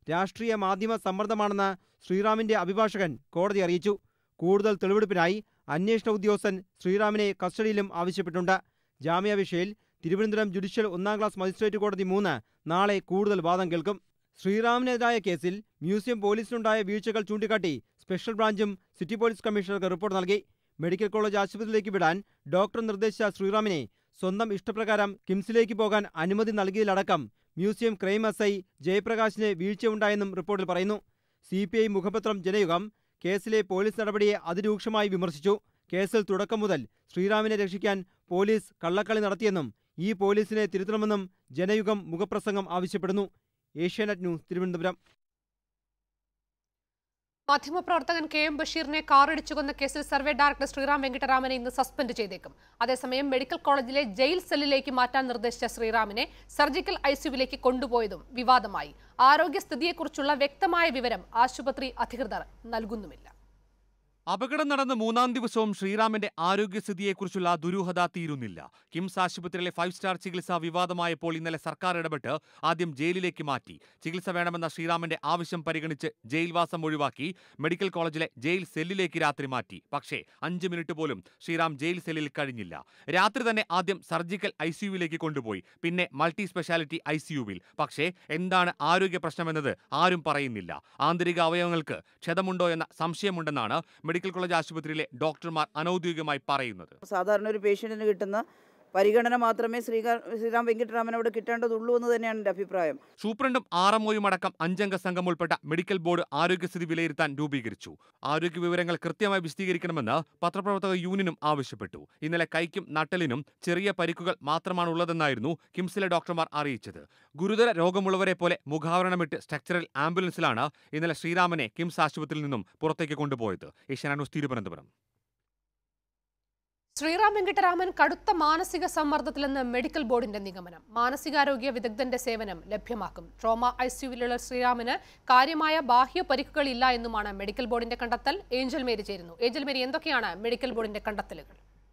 രാഷ്ട്രീയ മാധ്യമ സമ്മർദ്ദമാണെന്ന് ശ്രീറാമിന്റെ അഭിഭാഷകൻ കോടതി അറിയിച്ചു കൂടുതൽ തെളിവെടുപ്പിനായി അന്വേഷണ ഉദ്യോഗസ്ഥൻ ശ്രീറാമിനെ കസ്റ്റഡിയിലും ആവശ്യപ്പെട്ടുണ്ട് ജാമ്യാപേക്ഷയിൽ തിരുവനന്തപുരം ജുഡീഷ്യൽ ഒന്നാം ക്ലാസ് മജിസ്ട്രേറ്റ് കോടതി മൂന്ന് നാളെ കൂടുതൽ വാദം കേൾക്കും ശ്രീറാമിനെതിരായ കേസിൽ മ്യൂസിയം പോലീസിനുണ്ടായ വീഴ്ചകൾ ചൂണ്ടിക്കാട്ടി സ്പെഷ്യൽ ബ്രാഞ്ചും സിറ്റി പോലീസ് കമ്മീഷണർക്ക് റിപ്പോർട്ട് നൽകി മെഡിക്കൽ കോളേജ് ആശുപത്രിയിലേക്ക് വിടാൻ ഡോക്ടർ നിർദ്ദേശിച്ച ശ്രീറാമിനെ സ്വന്തം ഇഷ്ടപ്രകാരം കിംസിലേക്ക് പോകാൻ അനുമതി നൽകിയതിലടക്കം മ്യൂസിയം ക്രൈം എസ് ഐ ജയപ്രകാശിന് വീഴ്ചയുണ്ടായെന്നും റിപ്പോർട്ടിൽ പറയുന്നു സി പി ഐ മുഖപത്രം ജനയുഗം കേസിലെ പോലീസ് നടപടിയെ അതിരൂക്ഷമായി വിമർശിച്ചു കേസിൽ തുടക്കം മുതൽ ശ്രീറാമിനെ രക്ഷിക്കാൻ പോലീസ് കള്ളക്കളി നടത്തിയെന്നും ഈ പോലീസിനെ തിരുത്തണമെന്നും ജനയുഗം മുഖപ്രസംഗം ആവശ്യപ്പെടുന്നു ഏഷ്യാനെറ്റ് ന്യൂസ് തിരുവനന്തപുരം മാധ്യമപ്രവർത്തകൻ കെ എം ബഷീറിനെ കാറിടിച്ചു കൊന്ന കേസിൽ സർവേ ഡയറക്ടർ ശ്രീറാം വെങ്കിട്ടരാമനെ ഇന്ന് സസ്പെൻഡ് ചെയ്തേക്കും അതേസമയം മെഡിക്കൽ കോളേജിലെ ജയിൽ സെല്ലിലേക്ക് മാറ്റാൻ നിർദ്ദേശിച്ച ശ്രീറാമിനെ സർജിക്കൽ ഐസിയുവിലേക്ക് കൊണ്ടുപോയതും വിവാദമായി ആരോഗ്യസ്ഥിതിയെക്കുറിച്ചുള്ള വ്യക്തമായ വിവരം ആശുപത്രി അധികൃതർ നൽകുന്നുമില്ല അപകടം നടന്ന മൂന്നാം ദിവസവും ശ്രീറാമിന്റെ ആരോഗ്യസ്ഥിതിയെക്കുറിച്ചുള്ള ദുരൂഹത തീരുന്നില്ല കിംസ് ആശുപത്രിയിലെ ഫൈവ് സ്റ്റാർ ചികിത്സ വിവാദമായപ്പോൾ ഇന്നലെ സർക്കാർ ഇടപെട്ട് ആദ്യം ജയിലിലേക്ക് മാറ്റി ചികിത്സ വേണമെന്ന ശ്രീറാമിന്റെ ആവശ്യം പരിഗണിച്ച് ജയിൽവാസം ഒഴിവാക്കി മെഡിക്കൽ കോളേജിലെ ജയിൽ സെല്ലിലേക്ക് രാത്രി മാറ്റി പക്ഷേ അഞ്ച് മിനിറ്റ് പോലും ശ്രീറാം ജയിൽ സെല്ലിൽ കഴിഞ്ഞില്ല രാത്രി തന്നെ ആദ്യം സർജിക്കൽ ഐ സിയുവിലേക്ക് കൊണ്ടുപോയി പിന്നെ മൾട്ടി സ്പെഷ്യാലിറ്റി ഐ സിയുവിൽ പക്ഷേ എന്താണ് ആരോഗ്യ പ്രശ്നമെന്നത് ആരും പറയുന്നില്ല ആന്തരിക അവയവങ്ങൾക്ക് ക്ഷതമുണ്ടോ എന്ന സംശയമുണ്ടെന്നാണ് മെഡിക്കൽ കോളേജ് ആശുപത്രിയിലെ ഡോക്ടർമാർ അനൌദ്യോഗികമായി പറയുന്നത് സാധാരണ ഒരു പേഷ്യൻറ്റിന് കിട്ടുന്ന പരിഗണന മാത്രമേ ശ്രീകാ ശ്രീറാം വെങ്കിട്ടരാമനോട് കിട്ടേണ്ടതുള്ളൂ എന്ന് തന്നെയാണ് എൻ്റെ അഭിപ്രായം സൂപ്രണ്ടും ആർ എംഒയും അടക്കം അഞ്ചംഗ സംഘം ഉൾപ്പെട്ട മെഡിക്കൽ ബോർഡ് ആരോഗ്യസ്ഥിതി വിലയിരുത്താൻ രൂപീകരിച്ചു ആരോഗ്യ വിവരങ്ങൾ കൃത്യമായി വിശദീകരിക്കണമെന്ന് പത്രപ്രവർത്തക യൂണിയനും ആവശ്യപ്പെട്ടു ഇന്നലെ കൈക്കും നട്ടലിനും ചെറിയ പരിക്കുകൾ മാത്രമാണ് ഉള്ളതെന്നായിരുന്നു കിംസിലെ ഡോക്ടർമാർ അറിയിച്ചത് ഗുരുതര രോഗമുള്ളവരെ പോലെ മുഖാവരണമിട്ട് സ്ട്രക്ചറൽ ആംബുലൻസിലാണ് ഇന്നലെ ശ്രീറാമനെ കിംസ് ആശുപത്രിയിൽ നിന്നും പുറത്തേക്ക് കൊണ്ടുപോയത് ഏഷ്യാനെറ്റ് ന്യൂസ് തിരുവനന്തപുരം ശ്രീറാം വെങ്കിട്ടരാമൻ കടുത്ത മാനസിക സമ്മർദ്ദത്തിലെന്ന് മെഡിക്കൽ ബോർഡിന്റെ നിഗമനം മാനസികാരോഗ്യ വിദഗ്ധന്റെ സേവനം ലഭ്യമാക്കും ട്രോമ ഐസിയുവിലുള്ള ശ്രീറാമിന് കാര്യമായ ബാഹ്യ പരിക്കുകളില്ല എന്നുമാണ് മെഡിക്കൽ ബോർഡിന്റെ കണ്ടെത്തൽ ഏഞ്ചൽ മേരി ചേരുന്നു ഏഞ്ചൽ മേരി എന്തൊക്കെയാണ് മെഡിക്കൽ ബോർഡിന്റെ കണ്ടെത്തലുകൾ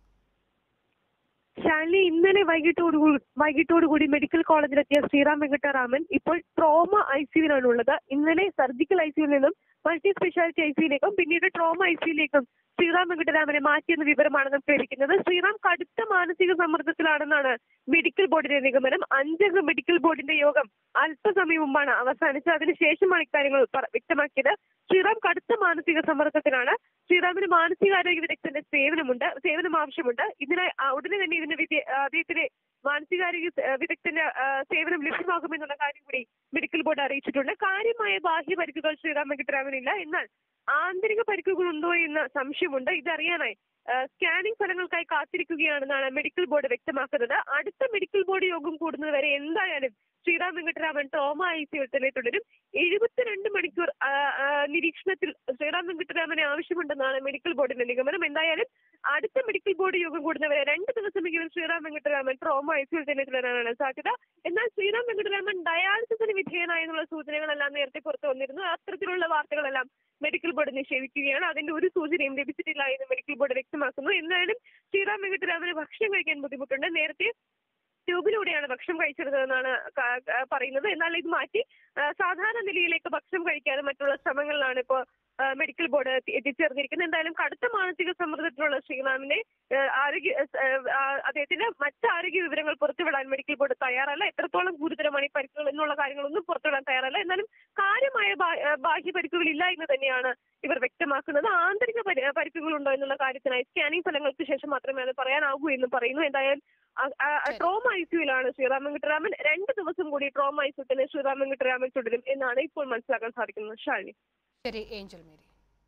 ഷാലിനി ഇന്നലെ വൈകിട്ടോടു വൈകിട്ടോടുകൂടി മെഡിക്കൽ കോളേജിലെത്തിയ ശ്രീറാം വെങ്കട്ടരാമൻ ഇപ്പോൾ ട്രോമ ഐ സിയുവിലാണ് ഉള്ളത് ഇന്നലെ സർജിക്കൽ ഐ സിയുവിൽ നിന്നും മൾട്ടി സ്പെഷ്യാലിറ്റി ഐ സിയിലേക്കും പിന്നീട് ട്രോമ ഐ സിയിലേക്കും ശ്രീറാം വെങ്കട്ടരാമനെ മാറ്റിയെന്ന വിവരമാണ് നമുക്ക് ലഭിക്കുന്നത് ശ്രീറാം കടുത്ത മാനസിക സമ്മർദ്ദത്തിലാണെന്നാണ് മെഡിക്കൽ ബോർഡിന്റെ നിഗമനം അഞ്ചംഗ മെഡിക്കൽ ബോർഡിന്റെ യോഗം അല്പസമയം മുമ്പാണ് അവസാനിച്ചത് അതിനുശേഷമാണ് ഇക്കാര്യങ്ങൾ പറ- വ്യക്തമാക്കിയത് ശ്രീറാം കടുത്ത മാനസിക സമ്മർദ്ദത്തിലാണ് ശ്രീറാമിന് മാനസികാരോഗ്യ വിദഗ്ധന്റെ സേവനമുണ്ട് സേവനം ആവശ്യമുണ്ട് ഇതിനായി ആ, ഉടനെ തന്നെ ഇതിന് വിദ്യ- ആ, അദ്ദേഹത്തിന് മാനസികാരോഗ്യ സ- ആ, വിദഗ്ധന്റെ ആ, സേവനം ലഭ്യമാകുമെന്നുള്ള കാര്യം കൂടി മെഡിക്കൽ ബോർഡ് അറിയിച്ചിട്ടുണ്ട് കാര്യമായ ബാഹ്യ പരിക്കുകൾ ശ്രീറാം വെങ്കിട്ടരാമനില്ല എന്നാൽ ആന്തരിക പരിക്കുകൾ ഉണ്ടോ എന്ന സംശയമുണ്ട് ഇതറിയാനായി ആ, സ്കാനിംഗ് ഫലങ്ങൾക്കായി കാത്തിരിക്കുകയാണെന്നാണ് മെഡിക്കൽ ബോർഡ് വ്യക്തമാക്കുന്നത് അടുത്ത മെഡിക്കൽ ബോർഡ് യോഗം കൂടുന്നത് വരെ എന്തായാലും ശ്രീറാം വെങ്കട്ടരാമൻ ട്രോമ ഐ സിയിൽ തന്നെ തുടരും എഴുപത്തിരണ്ട് മണിക്കൂർ ആ, ആ, നിരീക്ഷണത്തിൽ ശ്രീറാം വെങ്കട്ടരാമനെ ആവശ്യമുണ്ടെന്നാണ് മെഡിക്കൽ ബോർഡിന്റെ നിഗമനം എന്തായാലും അടുത്ത മെഡിക്കൽ ബോർഡ് യോഗം കൂടുന്നവരെ രണ്ട് ദിവസമെങ്കിലും ശ്രീറാം വെങ്കട്ടരാമൻ ട്രോമ ഐ സിയിൽ തന്നെ തുടരാനാണ് സാധ്യത എന്നാൽ ശ്രീറാം വെങ്കട്ടരാമൻ ഡയാലിസിസിന് വിധേയനായെന്നുള്ള സൂചനകളെല്ലാം നേരത്തെ പുറത്തു വന്നിരുന്നു അത്തരത്തിലുള്ള വാർത്തകളെല്ലാം മെഡിക്കൽ ബോർഡ് നിഷേധിക്കുകയാണ് അതിന്റെ ഒരു സൂചനയും ലഭിച്ചിട്ടില്ല എന്ന് മെഡിക്കൽ ബോർഡ് വ്യക്തമാക്കുന്നു എന്തായാലും ശ്രീറാം വെങ്കട്ടരാമന് ഭക്ഷണം കഴിക്കാൻ ബുദ്ധിമുട്ടുണ്ട് നേരത്തെ ട്യൂബിലൂടെയാണ് ഭക്ഷണം കഴിച്ചിരുന്നതെന്നാണ് ക- ക- പറയുന്നത് എന്നാൽ ഇത് മാറ്റി ആ, സാധാരണ നിലയിലേക്ക് ഭക്ഷണം കഴിക്കാതെ മറ്റുള്ള ശ്രമങ്ങളിലാണ് ഇപ്പോൾ ആ, മെഡിക്കൽ ബോർഡ് എത്തി- എത്തിച്ചേർന്നിരിക്കുന്നത് എന്തായാലും കടുത്ത മാനസിക സമ്മർദ്ദത്തിലുള്ള ശ്രീറാമിനെ ആ, ആരോഗ്യ ആ, ആ, അദ്ദേഹത്തിന്റെ മറ്റ് ആരോഗ്യ വിവരങ്ങൾ പുറത്തുവിടാൻ മെഡിക്കൽ ബോർഡ് തയ്യാറല്ല എത്രത്തോളം ഗുരുതരമാണ് ഈ പരിക്കുകൾ എന്നുള്ള കാര്യങ്ങളൊന്നും പുറത്തുവിടാൻ തയ്യാറല്ല എന്നാലും കാര്യമായ ബാ- ആ, ബാഹ്യ പരിക്കുകൾ ഇല്ല എന്ന് തന്നെയാണ് ഇവർ വ്യക്തമാക്കുന്നത് ആന്തരിക പരി- പരിക്കുകൾ ഉണ്ടോ എന്നുള്ള കാര്യത്തിനായി സ്കാനിംഗ് ഫലങ്ങൾക്ക് ശേഷം മാത്രമേ അത് പറയാനാകൂ എന്നും പറയുന്നു എന്തായാലും ആ- ആ- ആ ട്രോമ ഐസിയുലാണ് ശ്രീറാം വെങ്കട്ടരാമൻ രണ്ട് ദിവസം കൂടി ട്രോമ ഐസിയിൽ തന്നെ ശ്രീറാം വെങ്കട്ടരാമൻ തുടരും എന്നാണ് ഇപ്പോൾ മനസ്സിലാക്കാൻ സാധിക്കുന്നത് ഷാലിനി ശരി ഏഞ്ചൽ മേരി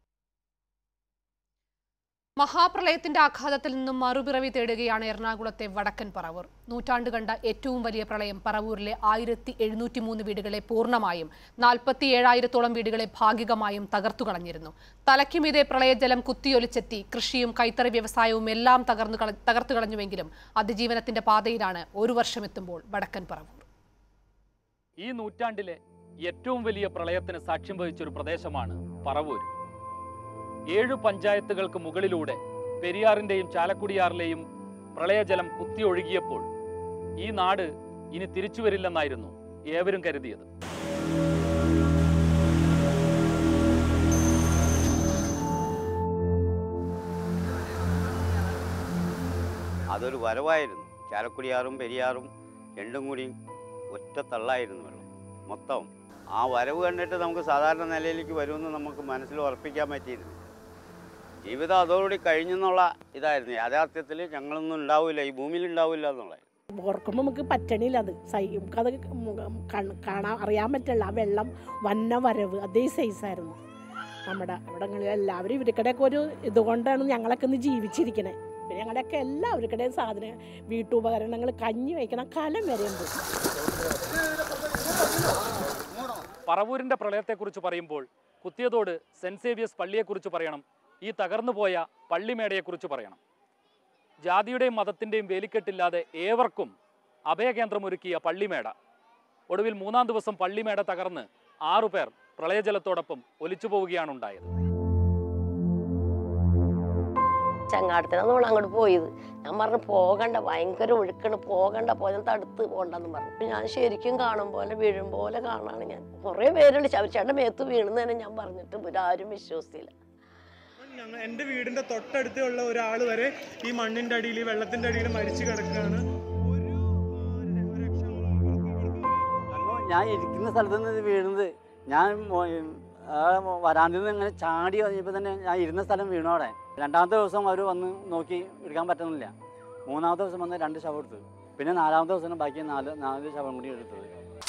മഹാപ്രളയത്തിന്റെ ആഘാതത്തിൽ നിന്നും മറുപിറവി തേടുകയാണ് എറണാകുളത്തെ വടക്കൻ പറവൂർ നൂറ്റാണ്ട് കണ്ട ഏറ്റവും വലിയ പ്രളയം പറവൂരിലെ ആയിരത്തി എഴുന്നൂറ്റി മൂന്ന് വീടുകളെ പൂർണ്ണമായും നാൽപ്പത്തി ഏഴായിരത്തോളം വീടുകളെ ഭാഗികമായും തകർത്തുകളഞ്ഞിരുന്നു തലയ്ക്കുമീതെ പ്രളയജലം കുത്തിയൊലിച്ചെത്തി കൃഷിയും കൈത്തറി വ്യവസായവും എല്ലാം തകർന്നു കള- തകർത്തു കളഞ്ഞുവെങ്കിലും അതിജീവനത്തിന്റെ പാതയിലാണ് ഒരു വർഷമെത്തുമ്പോൾ വടക്കൻ പറവൂർ ഈ നൂറ്റാണ്ടിലെ ഏറ്റവും വലിയ പ്രളയത്തിന് സാക്ഷ്യം വഹിച്ച ഒരു പ്രദേശമാണ് പറവൂർ ഏഴു പഞ്ചായത്തുകൾക്ക് മുകളിലൂടെ പെരിയാറിന്റെയും ചാലക്കുടിയാറിലെയും പ്രളയജലം കുത്തിയൊഴുകിയപ്പോൾ ഈ നാട് ഇനി തിരിച്ചു വരില്ലെന്നായിരുന്നു ഏവരും കരുതിയത് അതൊരു വരവായിരുന്നു ചാലക്കുടിയാറും പെരിയാറും രണ്ടും കൂടി ഒറ്റ തള്ളായിരുന്നു വെള്ളം മൊത്തം ആ വരവ് കണ്ടിട്ട് നമുക്ക് സാധാരണ നിലയിലേക്ക് വരുമെന്ന് നമുക്ക് മനസ്സിൽ ഉറപ്പിക്കാൻ പറ്റിയിരുന്നു ജീവിതം അതോടുകൂടി കഴിഞ്ഞെന്നുള്ള ഇതായിരുന്നു യാഥാർത്ഥ്യത്തിൽ ഞങ്ങളൊന്നും ഉണ്ടാവില്ല ഈ ഭൂമിയിൽ ഉണ്ടാവില്ല എന്നുള്ളത് ഓർക്കുമ്പോൾ നമുക്ക് പറ്റണില്ല അത് സൈ നമുക്കത് കാണാൻ അറിയാൻ പറ്റില്ല ആ വെള്ളം വന്ന വരവ് അതേ സൈസായിരുന്നു നമ്മുടെ ഇവിടങ്ങളിൽ എല്ലാവരും ഇവർക്കിടെയൊക്കെ ഒരു ഇതുകൊണ്ടാണ് ഞങ്ങളൊക്കെ ഇന്ന് ജീവിച്ചിരിക്കണേ പിന്നെ ഞങ്ങളുടെയൊക്കെ എല്ലാവർക്കിടെയും സാധനം വീട്ടുപകരണങ്ങൾ കഞ്ഞി വയ്ക്കണ കലം വരെയുണ്ട് പറവൂരിന്റെ പ്രളയത്തെക്കുറിച്ച് പറയുമ്പോൾ കുത്തിയതോട് സെന്റ് സേവിയസ് പള്ളിയെക്കുറിച്ച് പറയണം ഈ തകർന്നുപോയ പള്ളിമേടയെക്കുറിച്ച് പറയണം ജാതിയുടെയും മതത്തിൻ്റെയും വേലിക്കെട്ടില്ലാതെ ഏവർക്കും അഭയകേന്ദ്രമൊരുക്കിയ പള്ളിമേട ഒടുവിൽ മൂന്നാം ദിവസം പള്ളിമേട തകർന്ന് ആറുപേർ പ്രളയജലത്തോടൊപ്പം ഒലിച്ചു പോവുകയാണ് ഉണ്ടായത് ചങ്ങാടത്തിനാണ് നമ്മൾ അങ്ങോട്ട് പോയത് ഞാൻ പറഞ്ഞു പോകണ്ട ഭയങ്കര ഒഴുക്കാണ് പോകണ്ട പോയാൽ തടുത്ത് പോകണ്ടെന്ന് പറഞ്ഞു അപ്പൊ ഞാൻ ശരിക്കും കാണും പോലെ വീഴും പോലെ കാണാണ് ഞാൻ കുറേ പേര് വിളിച്ചു അവർ ചേട്ടൻ മേത്ത് വീണെന്ന് തന്നെ ഞാൻ പറഞ്ഞിട്ട് ഇവരാരും വിശ്വസിച്ചില്ല ഞങ്ങൾ എൻ്റെ വീടിൻ്റെ തൊട്ടടുത്തുള്ള ഒരാൾ വരെ ഈ മണ്ണിൻ്റെ അടിയിൽ ഈ വെള്ളത്തിൻ്റെ അടിയിൽ മരിച്ചു കിടക്കുകയാണ് ഞാൻ ഇരിക്കുന്ന സ്ഥലത്ത് നിന്ന് ഇത് വീഴുന്നത് ഞാൻ മോ- ആ വരാന്തിൽ നിന്ന് ഇങ്ങനെ ചാടി കഴിഞ്ഞപ്പോൾ തന്നെ ഞാൻ ഇരുന്ന സ്ഥലം വീണു അവിടെ രണ്ടാമത്തെ ദിവസം അവർ വന്ന് നോക്കി എടുക്കാൻ പറ്റുന്നില്ല മൂന്നാമത്തെ ദിവസം വന്ന് രണ്ട് ശവം എടുത്തു പിന്നെ നാലാമത്തെ ദിവസം ബാക്കി നാല് നാല് ശവം കൂടി എടുത്തത്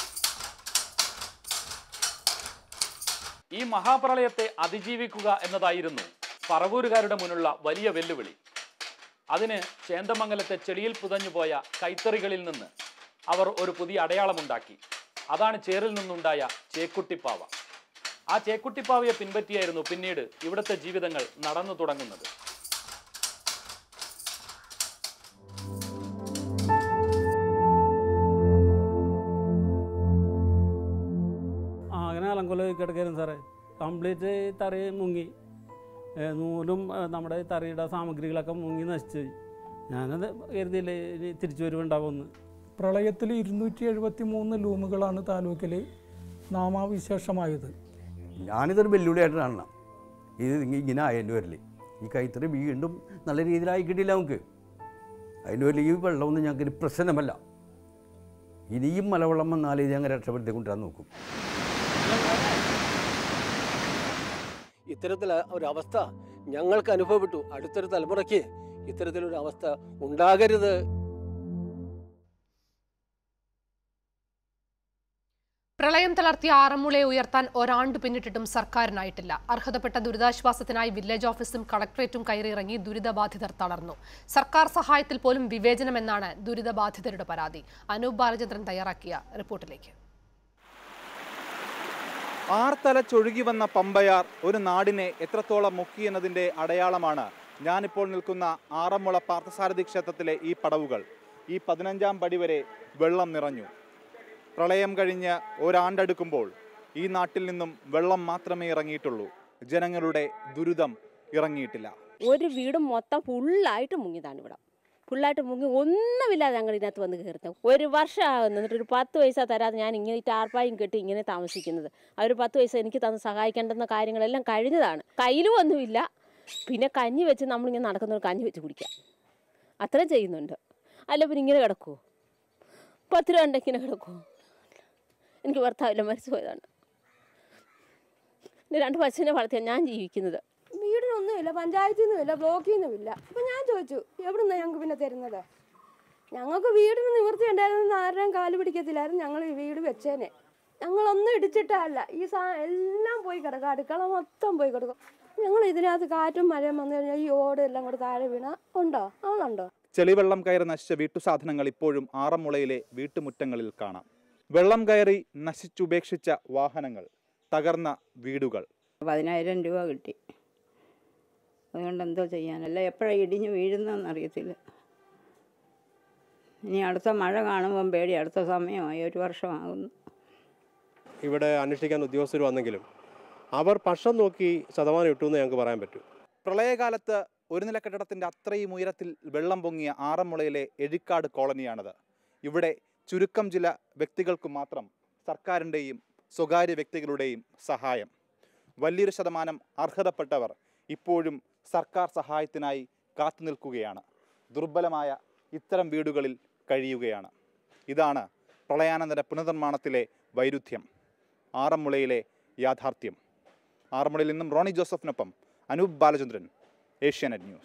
ഈ മഹാപ്രളയത്തെ അതിജീവിക്കുക എന്നതായിരുന്നു പറവൂരുകാരുടെ മുന്നുള്ള വലിയ വെല്ലുവിളി അതിന് ചേന്തമംഗലത്തെ ചെടിയിൽ പുതഞ്ഞുപോയ കൈത്തറികളിൽ നിന്ന് അവർ ഒരു പുതിയ അടയാളമുണ്ടാക്കി അതാണ് ചേറിൽ നിന്നുണ്ടായ ചേക്കുട്ടിപ്പാവ ആ ചേക്കുട്ടിപ്പാവയെ പിൻപറ്റിയായിരുന്നു പിന്നീട് ഇവിടുത്തെ ജീവിതങ്ങൾ നടന്നു തുടങ്ങുന്നത് ആ അങ്ങനെ അലങ്കോല കിടക്കായിരുന്നു സാറേ കംപ്ലീറ്റ് തറി മുങ്ങി ഏ, നൂലും ഏ, നമ്മുടെ തറിയുടെ സാമഗ്രികളൊക്കെ മുങ്ങി നശിച്ചു പോയി. ഞാനത് കരുതിയില്ല ഇനി തിരിച്ചു വരുവുണ്ടാവുമെന്ന് പ്രളയത്തിൽ ഇരുന്നൂറ്റി എഴുപത്തി മൂന്ന് ലൂമുകളാണ് താലൂക്കിൽ നാമാവിശേഷമായത് ഞാനിതൊരു വെല്ലുവിളിയായിട്ട് കാണണം ഇത് ഇങ്ങ- ഇങ്ങനെ ആയതിൻ്റെ പേരിൽ ഈ കൈത്തറി വീണ്ടും നല്ല രീതിയിലായി കിട്ടിയില്ല നമുക്ക് അതിൻ്റെ പേരിൽ ഈ വെള്ളമൊന്നും ഞങ്ങൾക്ക് ഒരു പ്രശ്നമല്ല ഇനിയും മലവെള്ളം വന്നാൽ ഇത് ഞങ്ങൾ രക്ഷപ്പെടുത്തി കൊണ്ടുവരാൻ നോക്കും ഇത്തരത്തില ഒരു അവസ്ഥ ഞങ്ങൾക്ക് അനുഭവപ്പെട്ടു അടുത്തൊരു തലമുറയ്ക്ക് ഇത്തരത്തിലൊരു അവസ്ഥ ഉണ്ടാകരുത് പ്രളയം തളർത്തിയ ആറന്മുളയെ ഉയർത്താൻ ഒരാണ്ട് പിന്നിട്ടിട്ടും സർക്കാരിനായിട്ടില്ല അർഹതപ്പെട്ട ദുരിതാശ്വാസത്തിനായി വില്ലേജ് ഓഫീസും കളക്ടറേറ്റും കയറിയിറങ്ങി ദുരിതബാധിതർ തളർന്നു സർക്കാർ സഹായത്തിൽ പോലും വിവേചനമെന്നാണ് ദുരിതബാധിതരുടെ പരാതി അനൂപ് ബാലചന്ദ്രൻ തയ്യാറാക്കിയ റിപ്പോർട്ടിലേക്ക് ആർത്തലച്ചൊഴുകി വന്ന പമ്പയാർ ഒരു നാടിനെ എത്രത്തോളം മുക്കിയെന്നതിൻ്റെ അടയാളമാണ് ഞാനിപ്പോൾ നിൽക്കുന്ന ആറന്മുള പാർത്ഥസാരഥി ക്ഷേത്രത്തിലെ ഈ പടവുകൾ ഈ പതിനഞ്ചാം പടി വരെ വെള്ളം നിറഞ്ഞു പ്രളയം കഴിഞ്ഞ് ഒരാണ്ടടുക്കുമ്പോൾ ഈ നാട്ടിൽ നിന്നും വെള്ളം മാത്രമേ ഇറങ്ങിയിട്ടുള്ളൂ ജനങ്ങളുടെ ദുരിതം ഇറങ്ങിയിട്ടില്ല ഒരു വീടും മൊത്തം ഫുള്ളായിട്ട് മുങ്ങിയതാണ് ഇവിടെ ഫുള്ളായിട്ട് മുങ്ങി ഒന്നുമില്ലാതെ ഞങ്ങൾ ഇതിനകത്ത് വന്ന് കയറുന്നത് ഒരു വർഷമാകുന്നു എന്നിട്ട് ഒരു പത്ത് പൈസ തരാതെ ഞാൻ ഇങ്ങനെ ഈ ടാർപ്പായും കെട്ടി ഇങ്ങനെ താമസിക്കുന്നത് ആ ഒരു പത്ത് പൈസ എനിക്ക് തന്ന് സഹായിക്കേണ്ടുന്ന കാര്യങ്ങളെല്ലാം കഴിഞ്ഞതാണ് കയ്യിലും ഒന്നുമില്ല പിന്നെ കഞ്ഞി വെച്ച് നമ്മളിങ്ങനെ നടക്കുന്നവർ കഞ്ഞി വെച്ച് കുടിക്കാം അത്രയും ചെയ്യുന്നുണ്ട് അല്ല പിന്നെ ഇങ്ങനെ കിടക്കുമോ പത്ത് രൂപ ഉണ്ടെങ്കിൽ ഇങ്ങനെ കിടക്കുമോ എനിക്ക് ഭർത്താവില്ല മരിച്ചു പോയതാണ് എൻ്റെ രണ്ട് പശുവിനെ വളർത്തിയാണ് ഞാൻ ജീവിക്കുന്നത് വീടിനൊന്നുമില്ല പഞ്ചായത്തിൽ നിന്നുമില്ല ബ്ലോക്കിൽ നിന്നുമില്ല അപ്പം ഞാൻ ചോദിച്ചു എവിടെ നിന്നാണ് ഞങ്ങൾക്ക് പിന്നെ തരുന്നത് ഞങ്ങൾക്ക് വീടിന് നിവൃത്തി ഉണ്ടായിരുന്നു ആരുടെയും കാല് പിടിക്കത്തില്ലായിരുന്നു ഞങ്ങൾ ഈ വീട് വെച്ചേനെ ഞങ്ങളൊന്നും ഇടിച്ചിട്ടല്ല ഈ സാ എല്ലാം പോയി കിടക്കുക അടുക്കള മൊത്തം പോയി കിടക്കും ഞങ്ങൾ ഇതിനകത്ത് കാറ്റും മഴയും വന്നു കഴിഞ്ഞാൽ ഈ ഓട് എല്ലാം കൂടെ താഴെ വീണ ഉണ്ടോ ആളുണ്ടോ ചെളിവെള്ളം കയറി നശിച്ച വീട്ടുസാധനങ്ങൾ ഇപ്പോഴും ആറന്മുളയിലെ വീട്ടുമുറ്റങ്ങളിൽ കാണാം വെള്ളം കയറി നശിച്ചുപേക്ഷിച്ച വാഹനങ്ങൾ തകർന്ന വീടുകൾ പതിനായിരം രൂപ കിട്ടി അതുകൊണ്ട് എന്തോ ചെയ്യാനല്ല എപ്പോഴാണ് ഇടിഞ്ഞ് വീഴുന്നതെന്ന് അറിയത്തില്ല ഇനി അടുത്ത മഴ കാണുമ്പം പേടി അടുത്ത സമയമായി ഒരു വർഷമാകുന്നു ഇവിടെ അന്വേഷിക്കാൻ ഉദ്യോഗസ്ഥർ വന്നെങ്കിലും അവർ പക്ഷം നോക്കി ശതമാനം ഇട്ടു എന്ന് ഞങ്ങൾക്ക് പറയാൻ പറ്റും പ്രളയകാലത്ത് ഒരു നില കെട്ടിടത്തിൻ്റെ അത്രയും ഉയരത്തിൽ വെള്ളം പൊങ്ങിയ ആറന്മുളയിലെ എഴിക്കാട് കോളനിയാണത് ഇവിടെ ചുരുക്കം ചില വ്യക്തികൾക്ക് മാത്രം സർക്കാരിൻ്റെയും സ്വകാര്യ വ്യക്തികളുടെയും സഹായം വലിയൊരു ശതമാനം അർഹതപ്പെട്ടവർ ഇപ്പോഴും സർക്കാർ സഹായത്തിനായി കാത്തു നിൽക്കുകയാണ് ദുർബലമായ ഇത്തരം വീടുകളിൽ കഴിയുകയാണ് ഇതാണ് പ്രളയാനന്തര പുനർനിർമ്മാണത്തിലെ വൈരുദ്ധ്യം ആറന്മുളയിലെ യാഥാർത്ഥ്യം ആറന്മുളയിൽ നിന്നും റോണി ജോസഫിനൊപ്പം അനൂപ് ബാലചന്ദ്രൻ ഏഷ്യാനെറ്റ് ന്യൂസ്